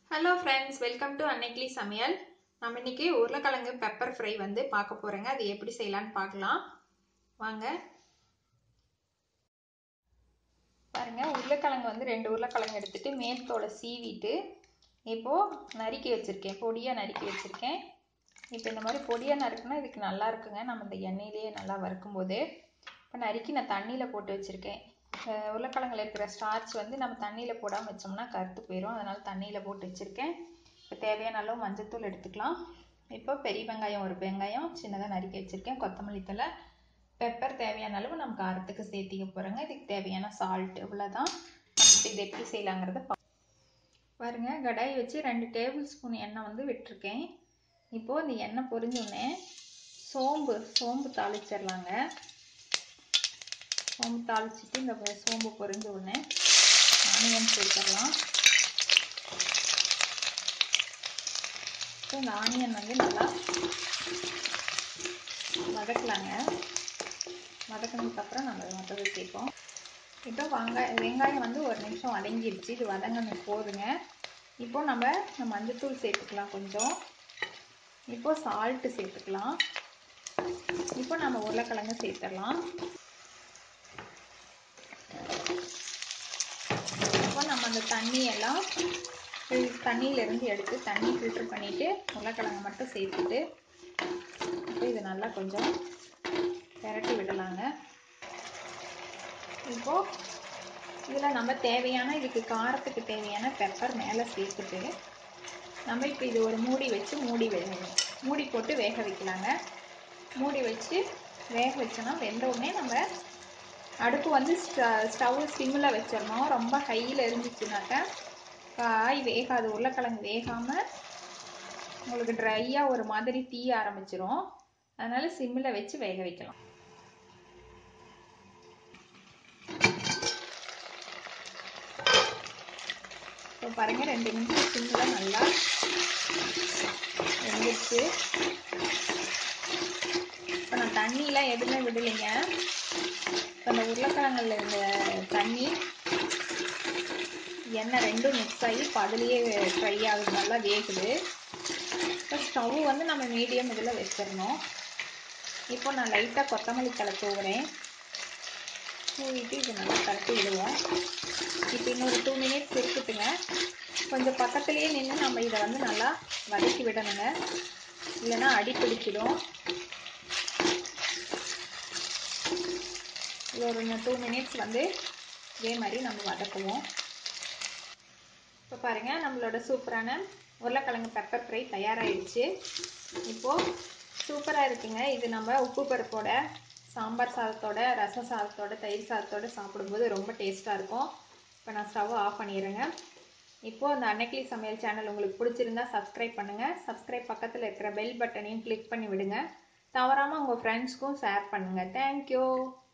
hello friends welcome to Annaikili சமையல் நம்ம இன்னைக்கு உருளைக்கிழங்கு பெப்பர் ஃப்ரை வந்து பார்க்க போகிறோங்க அது எப்படி செய்யலான்னு பார்க்கலாம் வாங்க பாருங்க உருளைக்கிழங்கு வந்து ரெண்டு உருளைக்கிழங்கு எடுத்துட்டு மேல் தோலை சீவிட்டு இப்போது நறுக்கி வச்சுருக்கேன் பொடியாக நறுக்கி வச்சுருக்கேன் இப்போ இந்த மாதிரி பொடியாக நறுக்குனா இதுக்கு நல்லா இருக்குங்க நம்ம இந்த எண்ணெயிலேயே நல்லா வறுக்கும்போது இப்போ நறுக்கி நான் தண்ணியில் போட்டு வச்சுருக்கேன் உருளைக்கிழங்குல இருக்கிற ஸ்டார்ச் வந்து நம்ம தண்ணியில் போடாமல் வச்சோம்னா கருத்து போயிடும் அதனால் தண்ணியில் போட்டு வச்சுருக்கேன் இப்போ தேவையான அளவு மஞ்சத்தூள் எடுத்துக்கலாம் இப்போ பெரிய வெங்காயம் ஒரு வெங்காயம் சின்னதாக நறுக்கி வச்சுருக்கேன் கொத்தமல்லி தலை பெப்பர் தேவையான அளவு நம்ம காரத்துக்கு சேர்த்திக்க போகிறோங்க இதுக்கு தேவையான சால்ட் இவ்வளோதான் நம்ம இது எப்படி செய்யலாங்கிறத பாருங்க கடாய் வச்சு ரெண்டு டேபிள் ஸ்பூன் எண்ணெய் வந்து விட்டுருக்கேன் இப்போது இந்த எண்ணெய் பொரிஞ்சோடனே சோம்பு சோம்பு தாளிச்சிடலாங்க சோம்பு தாளிச்சிட்டு இந்த சோம்பு பொரிஞ்ச உடனே ஆனியன் சேர்த்துடலாம் இந்த ஆனியன் வந்து நல்லா வதக்கலாங்க வதக்கினதுக்கப்புறம் நம்ம மற்றது சேர்ப்போம் இப்போ வெங்காயம் வெங்காயம் வந்து ஒரு நிமிஷம் வதங்கிடுச்சு இது வதங்கணும் போதுங்க இப்போ நம்ம மஞ்சத்தூள் சேர்த்துக்கலாம் கொஞ்சம் இப்போ சால்ட்டு சேர்த்துக்கலாம் இப்போ நம்ம உருளைக்கிழங்கு சேர்த்துடலாம் இப்போ நம்ம அந்த தண்ணியெல்லாம் தண்ணியிலேருந்து எடுத்து தண்ணி ஃபில்டர் பண்ணிவிட்டு உருளைக்கிழங்கு மட்டும் சேர்த்துட்டு இப்போ இது நல்லா கொஞ்சம் பெரட்டி விடலாங்க இப்போது இதில் நம்ம தேவையான இதுக்கு காரத்துக்கு தேவையான பெப்பர் மேலே சேர்த்துட்டு நம்ம இப்போ இது ஒரு மூடி வச்சு மூடி மூடி போட்டு வேக வைக்கலாங்க மூடி வச்சு வேக வச்சோன்னா வெந்தவுடனே நம்ம அடுப்பு வந்து ஸ்டவ் சிம்மில் வச்சிடணும் ரொம்ப ஹையில் இருந்துச்சுனாக்கா காய் வேகாது உருளைக்கிழங்கு வேகாமல் உங்களுக்கு ட்ரையாக ஒரு மாதிரி தீய ஆரம்பிச்சிரும் அதனால் சிம்மில் வச்சு வேக வைக்கலாம் இப்போ பாருங்கள் ரெண்டு நிமிஷம் சிம்மில் நல்லா வெந்துச்சு இப்போ நான் தண்ணியெலாம் எதுவுமே விடலைங்க இப்போ அந்த உருளைக்கிழங்குல இருந்த தண்ணி எண்ணெய் ரெண்டும் மிக்ஸ் ஆகி இப்போ அதுலேயே ஃப்ரை ஆகுது நல்லா வேகுது இப்போ ஸ்டவ் வந்து நம்ம மீடியம் இதில் வச்சிடணும் இப்போ நான் லைட்டாக கொத்தமல்லி தலை தூவுறேன் தூவிட்டு இது நல்லா கலட்டி விடுவோம் இப்போ இன்னொரு டூ மினிட்ஸ் இருக்கட்டுங்க கொஞ்சம் பக்கத்துலேயே நின்று நம்ம இதை வந்து நல்லா வதக்கி விடணுங்க இல்லைன்னா அடி பிடிச்சிடும் இது ஒரு டூ மினிட்ஸ் வந்து இதே மாதிரி நம்ம வதக்குவோம் இப்போ பாருங்கள் நம்மளோட சூப்பரான உருளைக்கிழங்கு பெப்பர் ஃப்ரை தயாராகிடுச்சு இப்போது சூப்பராக இருக்குங்க இது நம்ம உப்பு பருப்போட சாம்பார் சாதத்தோட ரச சாதத்தோட தயிர் சாதத்தோட சாப்பிடும்போது ரொம்ப டேஸ்ட்டாக இருக்கும் இப்போ நான் ஸ்டவ் ஆஃப் பண்ணிடுறேங்க இப்போது அந்த அன்னைக்கிளி சமையல் சேனல் உங்களுக்கு பிடிச்சிருந்தா சப்ஸ்கிரைப் பண்ணுங்கள் சப்ஸ்கிரைப் பக்கத்தில் இருக்கிற பெல் பட்டனையும் கிளிக் பண்ணி விடுங்க தவறாமல் உங்கள் ஃப்ரெண்ட்ஸ்க்கும் ஷேர் பண்ணுங்கள் தேங்க்யூ